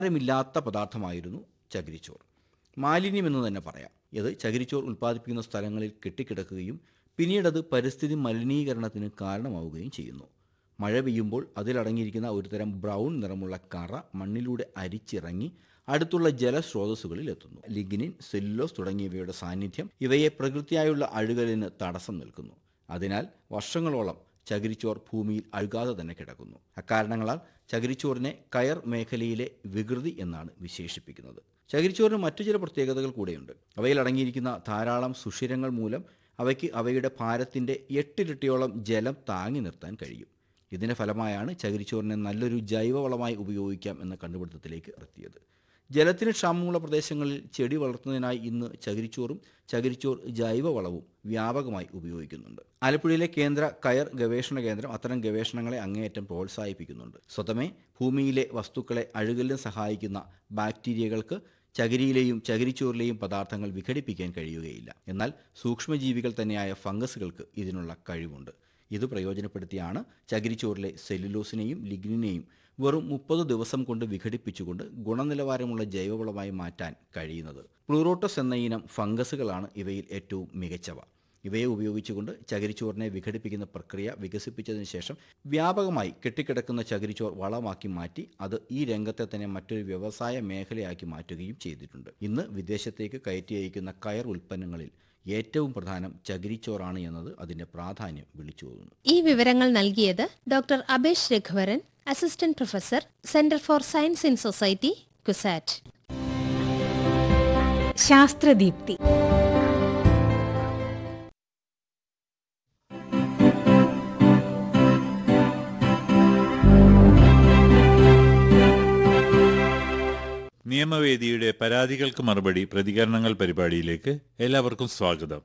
നിലവാരമില്ലാത്ത പദാർത്ഥമായിരുന്നു ചകിരിച്ചോർ മാലിന്യമെന്ന് തന്നെ പറയാം ഇത് ചകിരിച്ചോർ ഉൽപ്പാദിപ്പിക്കുന്ന സ്ഥലങ്ങളിൽ കെട്ടിക്കിടക്കുകയും പിന്നീടത് പരിസ്ഥിതി മലിനീകരണത്തിന് കാരണമാവുകയും ചെയ്യുന്നു മഴ പെയ്യുമ്പോൾ അതിലടങ്ങിയിരിക്കുന്ന ഒരുതരം ബ്രൗൺ നിറമുള്ള കറ മണ്ണിലൂടെ അരിച്ചിറങ്ങി അടുത്തുള്ള ജലസ്രോതസ്സുകളിൽ എത്തുന്നു ലിഗ്നിൻ സെല്ലുലോസ് തുടങ്ങിയവയുടെ സാന്നിധ്യം ഇവയെ പ്രകൃതിയായുള്ള അഴുകലിന് തടസ്സം നിൽക്കുന്നു അതിനാൽ വർഷങ്ങളോളം ചകിരിച്ചോർ ഭൂമിയിൽ അഴുകാതെ തന്നെ കിടക്കുന്നു അക്കാരണങ്ങളാൽ ചകിരിച്ചോറിനെ കയർ മേഖലയിലെ വികൃതി എന്നാണ് വിശേഷിപ്പിക്കുന്നത് ചകിരിച്ചോറിന് മറ്റു ചില പ്രത്യേകതകൾ കൂടെയുണ്ട് അവയിൽ അടങ്ങിയിരിക്കുന്ന ധാരാളം സുഷിരങ്ങൾ മൂലം അവയ്ക്ക് അവയുടെ ഭാരത്തിൻ്റെ എട്ടിരട്ടിയോളം ജലം താങ്ങി നിർത്താൻ കഴിയും ഇതിൻ്റെ ഫലമായാണ് ചകിരിച്ചോറിനെ നല്ലൊരു ജൈവവളമായി ഉപയോഗിക്കാം എന്ന കണ്ടുപിടുത്തത്തിലേക്ക് എത്തിയത് ജലത്തിന് ക്ഷാമമുള്ള പ്രദേശങ്ങളിൽ ചെടി വളർത്തുന്നതിനായി ഇന്ന് ചകിരിച്ചോറും ചകിരിച്ചോർ ജൈവവളവും വ്യാപകമായി ഉപയോഗിക്കുന്നുണ്ട് ആലപ്പുഴയിലെ കേന്ദ്ര കയർ ഗവേഷണ കേന്ദ്രം അത്തരം ഗവേഷണങ്ങളെ അങ്ങേയറ്റം പ്രോത്സാഹിപ്പിക്കുന്നുണ്ട് സ്വതമേ ഭൂമിയിലെ വസ്തുക്കളെ അഴുകലിന് സഹായിക്കുന്ന ബാക്ടീരിയകൾക്ക് ചകിരിയിലെയും ചകിരിച്ചോറിലെയും പദാർത്ഥങ്ങൾ വിഘടിപ്പിക്കാൻ കഴിയുകയില്ല എന്നാൽ സൂക്ഷ്മജീവികൾ തന്നെയായ ഫംഗസുകൾക്ക് ഇതിനുള്ള കഴിവുണ്ട് ഇത് പ്രയോജനപ്പെടുത്തിയാണ് ചകിരിച്ചോറിലെ സെല്ലുലോസിനെയും ലിഗ്നിനെയും വെറും മുപ്പത് ദിവസം കൊണ്ട് വിഘടിപ്പിച്ചുകൊണ്ട് ഗുണനിലവാരമുള്ള ജൈവവളമായി മാറ്റാൻ കഴിയുന്നത് പ്ലൂറോട്ടസ് എന്ന ഇനം ഫംഗസുകളാണ് ഇവയിൽ ഏറ്റവും മികച്ചവ ഇവയെ ഉപയോഗിച്ചുകൊണ്ട് ചകിരിച്ചോറിനെ വിഘടിപ്പിക്കുന്ന പ്രക്രിയ വികസിപ്പിച്ചതിന് ശേഷം വ്യാപകമായി കെട്ടിക്കിടക്കുന്ന ചകിരിച്ചോർ വളമാക്കി മാറ്റി അത് ഈ രംഗത്തെ തന്നെ മറ്റൊരു വ്യവസായ മേഖലയാക്കി മാറ്റുകയും ചെയ്തിട്ടുണ്ട് ഇന്ന് വിദേശത്തേക്ക് കയറ്റി അയക്കുന്ന കയർ ഉൽപ്പന്നങ്ങളിൽ ഏറ്റവും പ്രധാനം ചകിരിച്ചോറാണ് എന്നത് അതിന്റെ പ്രാധാന്യം വിളിച്ചു തോന്നുന്നു ഈ വിവരങ്ങൾ നൽകിയത് doctor Abhesh Raghuvaran assistant professor centre for science in society CUSAT ശാസ്ത്രദീപ്തി നിയമവേദിയുടെ പരാതികൾക്ക് മറുപടി പ്രതികരണങ്ങൾ പരിപാടിയിലേക്ക് എല്ലാവർക്കും സ്വാഗതം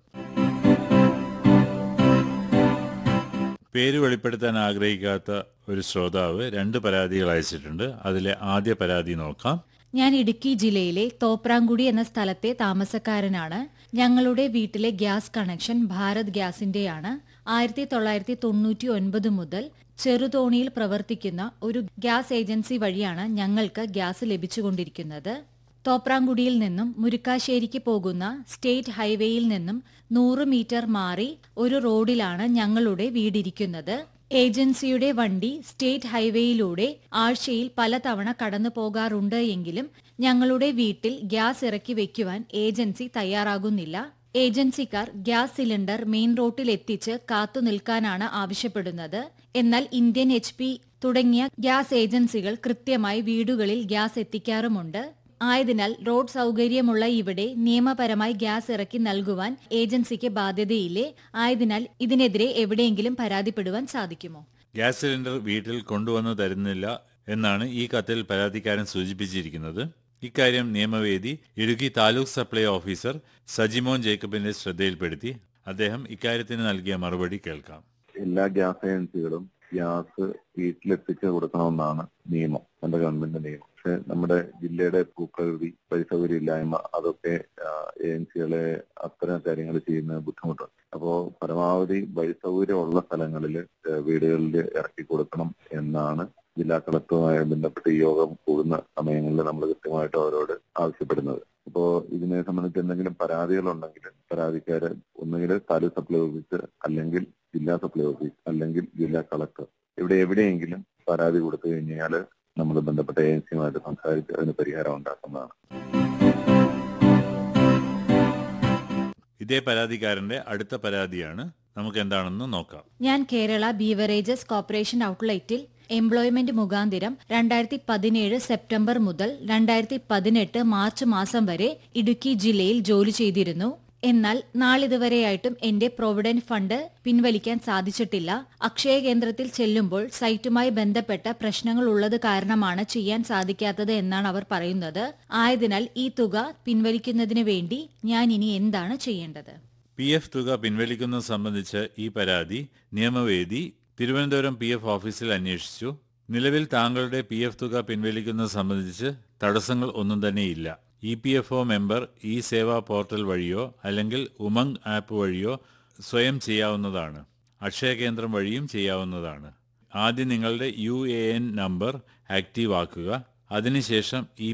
പേര് വെളിപ്പെടുത്താൻ ആഗ്രഹിക്കാത്ത ഒരു ശ്രോതാവ് രണ്ട് പരാതികൾ അയച്ചിട്ടുണ്ട് അതിലെ ആദ്യ പരാതി നോക്കാം ഞാൻ ഇടുക്കി ജില്ലയിലെ തോപ്രാങ്കുടി എന്ന സ്ഥലത്തെ താമസക്കാരനാണ് ഞങ്ങളുടെ വീട്ടിലെ ഗ്യാസ് കണക്ഷൻ ഭാരത് ഗ്യാസിന്റെയാണ് ആയിരത്തി തൊള്ളായിരത്തി തൊണ്ണൂറ്റി ഒൻപത് മുതൽ ചെറുതോണിയിൽ പ്രവർത്തിക്കുന്ന ഒരു ഗ്യാസ് ഏജൻസി വഴിയാണ് ഞങ്ങൾക്ക് ഗ്യാസ് ലഭിച്ചുകൊണ്ടിരിക്കുന്നത് തോപ്രാങ്കുടിയിൽ നിന്നും മുരുക്കാശ്ശേരിക്ക് പോകുന്ന സ്റ്റേറ്റ് ഹൈവേയിൽ നിന്നും നൂറ് മീറ്റർ മാറി ഒരു റോഡിലാണ് ഞങ്ങളുടെ വീടിരിക്കുന്നത് ഏജൻസിയുടെ വണ്ടി സ്റ്റേറ്റ് ഹൈവേയിലൂടെ ആഴ്ചയിൽ പലതവണ കടന്നു പോകാറുണ്ട് എങ്കിലും ഞങ്ങളുടെ വീട്ടിൽ ഗ്യാസ് ഇറക്കി വെക്കുവാൻ ഏജൻസി തയ്യാറാകുന്നില്ല ഏജൻസിക്കാർ ഗ്യാസ് സിലിണ്ടർ മെയിൻ റോട്ടിൽ എത്തിച്ച് കാത്തു നിൽക്കാനാണ് ആവശ്യപ്പെടുന്നത് എന്നാൽ ഇന്ത്യൻ എച്ച് പി തുടങ്ങിയ ഗ്യാസ് ഏജൻസികൾ കൃത്യമായി വീടുകളിൽ ഗ്യാസ് എത്തിക്കാറുമുണ്ട് ആയതിനാൽ റോഡ് സൗകര്യമുള്ള ഇവിടെ നിയമപരമായി ഗ്യാസ് ഇറക്കി നൽകുവാൻ ഏജൻസിക്ക് ബാധ്യതയില്ലേ ആയതിനാൽ ഇതിനെതിരെ എവിടെയെങ്കിലും പരാതിപ്പെടുവാൻ സാധിക്കുമോ ഗ്യാസ് സിലിണ്ടർ വീട്ടിൽ കൊണ്ടുവന്ന് തരുന്നില്ല എന്നാണ് ഈ കത്തിൽ പരാതിക്കാരൻ സൂചിപ്പിച്ചിരിക്കുന്നത് ഇക്കാര്യം നിയമവേദി ഇടുക്കി താലൂക്ക് സപ്ലൈ ഓഫീസർ സജിമോൻ ജേക്കബിന്റെ ശ്രദ്ധയിൽപ്പെടുത്തി അദ്ദേഹം ഇക്കാര്യത്തിന് നൽകിയ മറുപടി കേൾക്കാം എല്ലാ ഗ്യാസ് ഏജൻസികളും ഗ്യാസ് വീട്ടിലെത്തിച്ച് കൊടുക്കണമെന്നാണ് നിയമം നമ്മുടെ ഗവൺമെന്റ് നിയമം പക്ഷെ നമ്മുടെ ജില്ലയുടെ ഭൂപ്രകൃതി പരിസൗകര്യം ഇല്ലായ്മ അതൊക്കെ ആ, ഏജൻസികളെ അത്തരം കാര്യങ്ങൾ ചെയ്യുന്ന ബുദ്ധിമുട്ടുണ്ട് അപ്പോ പരമാവധി വഴിസൗകര്യമുള്ള സ്ഥലങ്ങളിൽ വീടുകളിൽ ഇറക്കി കൊടുക്കണം എന്നാണ് ജില്ലാ കളക്ടറുമായി ബന്ധപ്പെട്ട് ഈ യോഗം കൂടുന്ന സമയങ്ങളിൽ നമ്മൾ കൃത്യമായിട്ട് അവരോട് ആവശ്യപ്പെടുന്നത് അപ്പോ ഇതിനെ സംബന്ധിച്ച് എന്തെങ്കിലും പരാതികളുണ്ടെങ്കിൽ പരാതിക്കാര് ഒന്നുകിൽ താലൂക്ക് സപ്ലൈ ഓഫീസ് അല്ലെങ്കിൽ ജില്ലാ സപ്ലൈ ഓഫീസ് അല്ലെങ്കിൽ ജില്ലാ കളക്ടർ ഇവിടെ എവിടെയെങ്കിലും പരാതി കൊടുത്തു കഴിഞ്ഞാൽ നമ്മൾ ബന്ധപ്പെട്ട ഏജൻസിയുമായിട്ട് സംസാരിച്ച് അതിന് പരിഹാരം ഉണ്ടാക്കുന്നതാണ് ഇതേ പരാതിക്കാരന്റെ അടുത്ത പരാതിയാണ് നമുക്ക് എന്താണെന്ന് നോക്കാം ഞാൻ കേരള ബീവറേജസ് കോർപ്പറേഷൻ ഔട്ട്ലെറ്റിൽ എംപ്ലോയ്മെന്റ് മുഖാന്തിരം രണ്ടായിരത്തി പതിനേഴ് സെപ്റ്റംബർ മുതൽ രണ്ടായിരത്തി പതിനെട്ട് മാർച്ച് മാസം വരെ ഇടുക്കി ജില്ലയിൽ ജോലി ചെയ്തിരുന്നു എന്നാൽ നാളിതുവരെയായിട്ടും എന്റെ പ്രൊവിഡന്റ് ഫണ്ട് പിൻവലിക്കാൻ സാധിച്ചിട്ടില്ല അക്ഷയ കേന്ദ്രത്തിൽ ചെല്ലുമ്പോൾ സൈറ്റുമായി ബന്ധപ്പെട്ട പ്രശ്നങ്ങൾ ഉള്ളത് കാരണമാണ് ചെയ്യാൻ സാധിക്കാത്തത് എന്നാണ് അവർ പറയുന്നത് ആയതിനാൽ ഈ തുക പിൻവലിക്കുന്നതിന് വേണ്ടി ഞാൻ ഇനി എന്താണ് ചെയ്യേണ്ടത് പി എഫ് തുക പിൻവലിക്കുന്നത് സംബന്ധിച്ച് ഈ പരാതി നിയമവേദി തിരുവനന്തപുരം പി എഫ് ഓഫീസിൽ അന്വേഷിച്ചു നിലവിൽ താങ്കളുടെ പി എഫ് തുക പിൻവലിക്കുന്നത് സംബന്ധിച്ച് തടസ്സങ്ങൾ ഒന്നും തന്നെയില്ല E P F O member E Seva portal വഴിയോ അല്ലെങ്കിൽ ഉമംഗ് ആപ്പ് വഴിയോ സ്വയം ചെയ്യാവുന്നതാണ് അക്ഷയ കേന്ദ്രം വഴിയും ചെയ്യാവുന്നതാണ് ആദ്യം നിങ്ങളുടെ U A N number active ആക്കുക അതിനുശേഷം ഈ